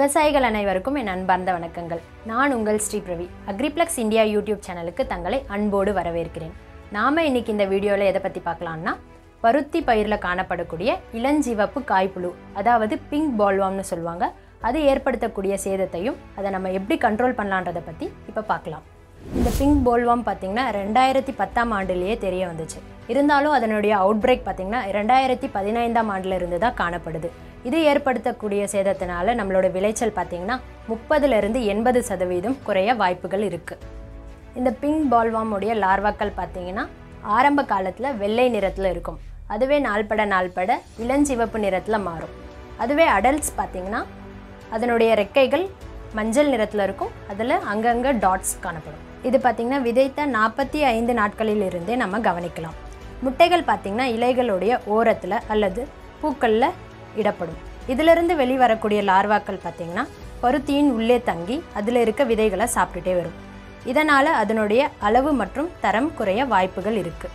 விவசாயிகள் அனைவருக்கும் என் அன்பார்ந்த வணக்கங்கள் நான் உங்கள் Shri Pravi Agriplex India YouTube சேனலுக்கு தங்களை அன்போடு வரவேற்கிறேன் நாம இன்னைக்கு இந்த வீடியோவில் எதை பற்றி பார்க்கலாம்னா பருத்தி பயிரில் காணப்படக்கூடிய இளஞ்சிவப்பு காய்ப்புழு அதாவது பிங்க் பால்வாம்னு சொல்லுவாங்க அது ஏற்படுத்தக்கூடிய சேதத்தையும் அதை நம்ம எப்படி கண்ட்ரோல் பண்ணலான்றதை பற்றி இப்போ பார்க்கலாம் இந்த பிங்க் போல்வாம் பார்த்திங்கன்னா ரெண்டாயிரத்தி பத்தாம் ஆண்டுலேயே தெரிய வந்துச்சு இருந்தாலும் அதனுடைய அவுட் பிரேக் பார்த்திங்கன்னா ரெண்டாயிரத்தி பதினைந்தாம் ஆண்டில் இருந்து தான் காணப்படுது இது ஏற்படுத்தக்கூடிய சேதத்தினால நம்மளோட விளைச்சல் பார்த்திங்கன்னா முப்பதுலேருந்து எண்பது சதவீதம் குறைய வாய்ப்புகள் இருக்குது இந்த பிங்க் பால்வாமுடைய லார்வாக்கள் பார்த்தீங்கன்னா ஆரம்ப காலத்தில் வெள்ளை நிறத்தில் இருக்கும் அதுவே நாள்பட நாள்பட இளஞ்சிவப்பு நிறத்தில் மாறும் அதுவே அடல்ட்ஸ் பார்த்தீங்கன்னா அதனுடைய ரெக்கைகள் மஞ்சள் நிறத்தில் இருக்கும் அதில் அங்கங்கே டாட்ஸ் காணப்படும் இது பார்த்திங்கன்னா விதைத்த நாற்பத்தி ஐந்து நாட்களில் இருந்தே நம்ம கவனிக்கலாம் முட்டைகள் பார்த்திங்கன்னா இலைகளுடைய ஓரத்தில் அல்லது பூக்களில் இடப்படும் இதிலிருந்து வெளிவரக்கூடிய லார்வாக்கள் பார்த்திங்கன்னா பருத்தியின் உள்ளே தங்கி அதில் இருக்க விதைகளை சாப்பிட்டுட்டே வரும் இதனால் அதனுடைய அளவு மற்றும் தரம் குறைய வாய்ப்புகள் இருக்குது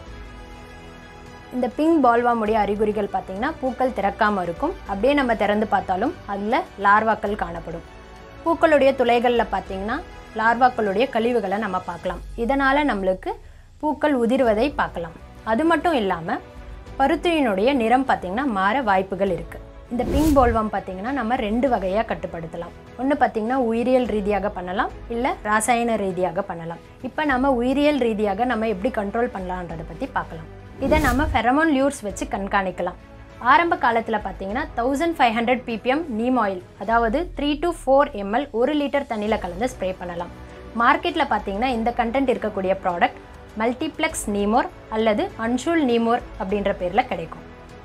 இந்த பிங்க் பால்வாமுடைய அறிகுறிகள் பார்த்திங்கன்னா பூக்கள் திறக்காமல் இருக்கும் அப்படியே நம்ம திறந்து பார்த்தாலும் அதில் லார்வாக்கள் காணப்படும் பூக்களுடைய துளைகளில் பார்த்திங்கன்னா லார்வாக்களுடைய கழிவுகளை நம்ம பார்க்கலாம் இதனால் நம்மளுக்கு பூக்கள் உதிர்வதை பார்க்கலாம் அது மட்டும் இல்லாமல் பருத்தியினுடைய நிறம் பார்த்திங்கன்னா மாற வாய்ப்புகள் இருக்குது இந்த பிங்க் போல்வாம் பார்த்திங்கன்னா நம்ம ரெண்டு வகையாக கட்டுப்படுத்தலாம் ஒன்று பார்த்திங்கன்னா உயிரியல் ரீதியாக பண்ணலாம் இல்லை ராசாயன ரீதியாக பண்ணலாம் இப்போ நம்ம உயிரியல் ரீதியாக நம்ம எப்படி கண்ட்ரோல் பண்ணலான்றதை பற்றி பார்க்கலாம் இதை நம்ம ஃபெரமோன் லியூர்ஸ் வச்சு கண்காணிக்கலாம் ஆரம்ப காலத்தில் பார்த்தீங்கன்னா thousand five hundred PPM neem oil அதாவது த்ரீ டு ஃபோர் எம்எல் ஒரு லிட்டர் தண்ணியில் கலந்து ஸ்ப்ரே பண்ணலாம் மார்க்கெட்டில் பார்த்தீங்கன்னா இந்த கண்டென்ட் இருக்கக்கூடிய ப்ராடக்ட் மல்டிப்ளெக்ஸ் நீமோர் அல்லது அன்ஷூல் நீமோர் அப்படின்ற பேரில் கிடைக்கும்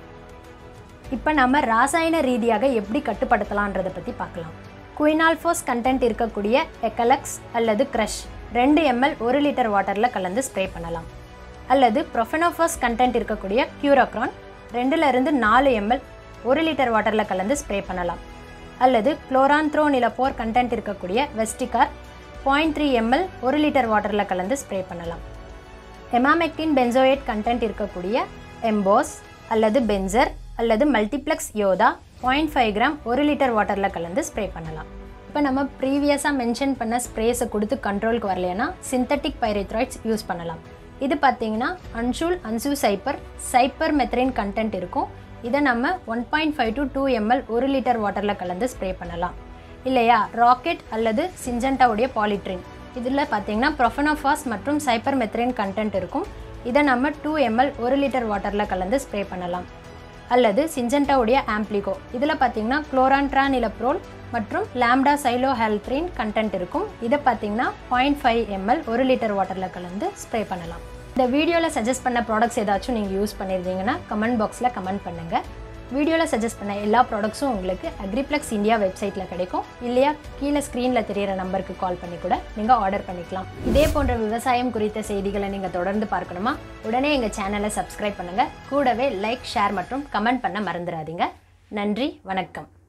இப்போ நம்ம ராசாயன ரீதியாக எப்படி கட்டுப்படுத்தலான்றதை பற்றி பார்க்கலாம் குயினால்ஃபோஸ் கண்டென்ட் இருக்கக்கூடிய எக்கலக்ஸ் அல்லது க்ரஷ் ரெண்டு எம்எல் ஒரு லிட்டர் வாட்டரில் கலந்து ஸ்ப்ரே பண்ணலாம் அல்லது ப்ரொஃபனோஃபோஸ் கண்டென்ட் இருக்கக்கூடிய கியூரோக்ரான் ரெண்டுலேருந்து நாலு எம்எல் ஒரு லிட்டர் வாட்டரில் கலந்து ஸ்ப்ரே பண்ணலாம் அல்லது குளோரான்த்ரோ நிலப்போர் கண்டென்ட் இருக்கக்கூடிய வெஸ்டிகார் பாயிண்ட் த்ரீ எம்எல் ஒரு லிட்டர் வாட்டரில் கலந்து ஸ்ப்ரே பண்ணலாம் எமாமெக்டின் பென்சோயேட் கண்டென்ட் இருக்கக்கூடிய எம்போஸ் அல்லது பென்சர் அல்லது multiplex Yodha point five gram ஒரு லிட்டர் வாட்டரில் கலந்து ஸ்ப்ரே பண்ணலாம் இப்போ நம்ம ப்ரீவியஸாக மென்ஷன் பண்ண ஸ்ப்ரேஸை கொடுத்து கண்ட்ரோலுக்கு வரலைன்னா சிந்தட்டிக் பைரித்ராய்ட்ஸ் யூஸ் பண்ணலாம் இது பார்த்தீங்கன்னா அன்ஷூல் அன்சூ சைப்பர் சைப்பர் மெத்ரின் கண்டென்ட் இருக்கும் இதை நம்ம one point five to two ml ஒரு லிட்டர் வாட்டரில் கலந்து ஸ்ப்ரே பண்ணலாம் இல்லையா ராக்கெட் அல்லது சிஞ்சண்டாவுடைய பாலிட்ரின் இதில் பார்த்தீங்கன்னா ப்ரொஃபனோஃபாஸ் மற்றும் சைப்பர் மெத்ரின் கண்டென்ட் இருக்கும் இதை நம்ம டூ எம்எல் ஒரு லிட்டர் வாட்டரில் கலந்து ஸ்ப்ரே பண்ணலாம் அல்லது சிஞ்சண்டாவுடைய ஆம்ப்ளிகோ இதில் பார்த்தீங்கன்னா குளோரான்ட்ரானிலப்ரோல் மற்றும் லாம்டா சைலோ ஹெல்த்ரின் கண்டென்ட் இருக்கும் இதை பார்த்தீங்கன்னா பாயிண்ட் ஃபைவ் எம்எல் ஒரு லிட்டர் வாட்டரில் கலந்து ஸ்ப்ரே பண்ணலாம் இந்த வீடியோவில் சஜஸ்ட் பண்ண ப்ராடக்ட்ஸ் ஏதாச்சும் நீங்கள் யூஸ் பண்ணியிருந்தீங்கன்னா கமெண்ட் பாக்ஸில் கமெண்ட் பண்ணுங்கள் வீடியோவில் சஜஸ்ட் பண்ண எல்லா ப்ராடக்ட்ஸும் உங்களுக்கு அக்ரிப்ளெக்ஸ் இந்தியா வெப்சைட்டில் கிடைக்கும் இல்லையா கீழே ஸ்க்ரீனில் தெரியிற நம்பருக்கு கால் பண்ணி கூட நீங்கள் ஆர்டர் பண்ணிக்கலாம் இதே போன்ற விவசாயம் குறித்த செய்திகளை நீங்கள் தொடர்ந்து பார்க்கணுமா உடனே எங்கள் சேனலை சப்ஸ்கிரைப் பண்ணுங்கள் கூடவே லைக் ஷேர் மற்றும் கமெண்ட் பண்ண மறந்துடாதீங்க நன்றி வணக்கம்